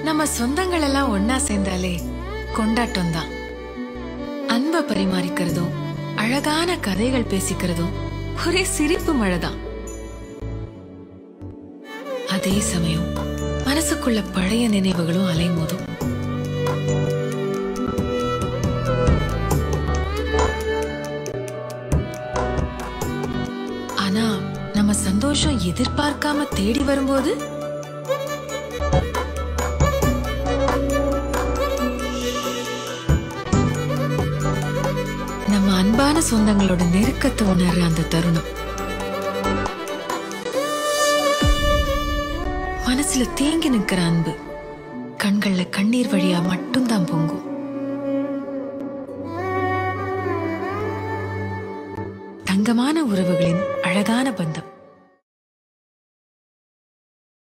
நம்ம சொந்தங்கள் எல்லாம் ஒன்னா சேர்ந்தாலே கொண்டாட்டம் தான் அன்பை பரிமாறிக்கிறதும் அழகான கதைகள் பேசிக்கிறதும் ஒரே சிரிப்பு மழைதான் அதே சமயம் மனசுக்குள்ள பழைய நினைவுகளும் அலைமோதும் ஆனா நம்ம சந்தோஷம் எதிர்பார்க்காம தேடி வரும்போது நம்ம அன்பான சொந்தங்களோட நெருக்கத்தை உணர்ற அந்த தருணம் மனசுல தேங்கி நிக்கிற அன்பு கண்கள்ல கண்ணீர் வழியா மட்டும்தான் பொங்கும் தங்கமான உறவுகளின் அழகான பந்தம்